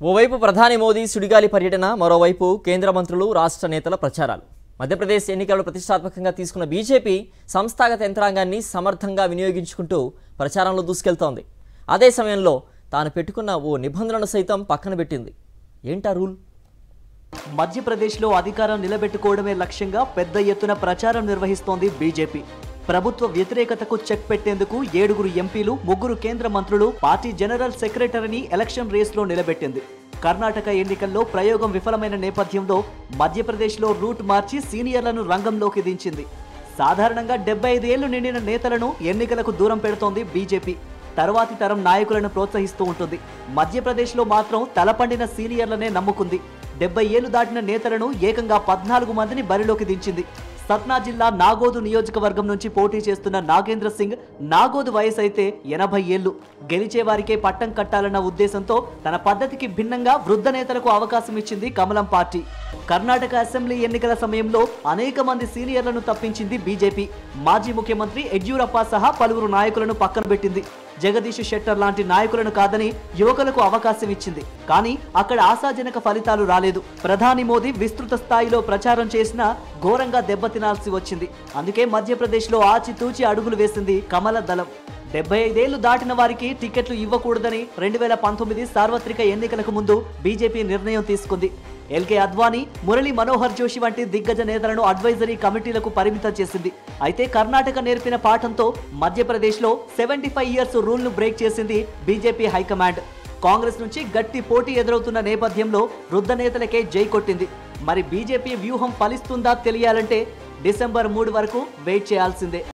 ఓవైపు ప్రధాని మోదీ సుడిగాలి పర్యటన మరోవైపు కేంద్ర మంత్రులు రాష్ట్ర నేతల ప్రచారాలు మధ్యప్రదేశ్ ఎన్నికలను ప్రతిష్టాత్మకంగా తీసుకున్న బీజేపీ సంస్థాగత యంత్రాంగాన్ని సమర్థంగా వినియోగించుకుంటూ ప్రచారంలో దూసుకెళ్తోంది అదే సమయంలో తాను పెట్టుకున్న ఓ నిబంధనను సైతం పక్కన పెట్టింది ఏంటా రూల్ మధ్యప్రదేశ్లో అధికారం నిలబెట్టుకోవడమే లక్ష్యంగా పెద్ద ఎత్తున ప్రచారం నిర్వహిస్తోంది బీజేపీ ప్రభుత్వ వ్యతిరేకతకు చెక్ పెట్టేందుకు ఏడుగురు ఎంపీలు ముగ్గురు కేంద్ర మంత్రులు పార్టీ జనరల్ సెక్రటరీని ఎలక్షన్ రేస్లో నిలబెట్టింది కర్ణాటక ఎన్నికల్లో ప్రయోగం విఫలమైన నేపథ్యంలో మధ్యప్రదేశ్లో రూట్ మార్చి సీనియర్లను రంగంలోకి దించింది సాధారణంగా డెబ్బై ఐదేళ్లు నిండిన నేతలను ఎన్నికలకు దూరం పెడుతోంది బీజేపీ తర్వాతి తరం నాయకులను ప్రోత్సహిస్తూ ఉంటుంది మధ్యప్రదేశ్లో మాత్రం తలపండిన సీనియర్లనే నమ్ముకుంది డెబ్బై ఏళ్లు దాటిన నేతలను ఏకంగా పద్నాలుగు మందిని బరిలోకి దించింది సత్నా జిల్లా నాగోదు నియోజకవర్గం నుంచి పోటీ చేస్తున్న నాగేంద్ర సింగ్ నాగోదు వయసు అయితే ఎనభై ఏళ్లు గెలిచే వారికే పట్టం కట్టాలన్న ఉద్దేశంతో తన పద్ధతికి భిన్నంగా వృద్ధ నేతలకు అవకాశం ఇచ్చింది కమలం పార్టీ కర్ణాటక అసెంబ్లీ ఎన్నికల సమయంలో అనేక మంది సీనియర్లను తప్పించింది బీజేపీ మాజీ ముఖ్యమంత్రి యడ్యూరప్ప సహా పలువురు నాయకులను పక్కన పెట్టింది జగదీష్ షెట్టర్ లాంటి నాయకులను కాదని యువకులకు అవకాశం ఇచ్చింది కానీ అక్కడ ఆశాజనక ఫలితాలు రాలేదు ప్రధాని మోదీ విస్తృత స్థాయిలో ప్రచారం చేసినా ఘోరంగా దెబ్బతినాల్సి వచ్చింది అందుకే మధ్యప్రదేశ్లో ఆచితూచి అడుగులు వేసింది కమల దళం డెబ్బై ఐదేళ్లు దాటిన వారికి టికెట్లు ఇవ్వకూడదని రెండు వేల పంతొమ్మిది సార్వత్రిక ఎన్నికలకు ముందు బీజేపీ నిర్ణయం తీసుకుంది ఎల్కే అద్వానీ మురళీ మనోహర్ జోషి వంటి దిగ్గజ నేతలను అడ్వైజరీ కమిటీలకు పరిమితం చేసింది అయితే కర్ణాటక నేర్పిన పాఠంతో మధ్యప్రదేశ్లో సెవెంటీ ఫైవ్ ఇయర్స్ రూల్ను బ్రేక్ చేసింది బీజేపీ హైకమాండ్ కాంగ్రెస్ నుంచి గట్టి పోటీ ఎదురవుతున్న నేపథ్యంలో వృద్ధ నేతలకే జై కొట్టింది మరి బీజేపీ వ్యూహం ఫలిస్తుందా తెలియాలంటే డిసెంబర్ మూడు వరకు వెయిట్ చేయాల్సిందే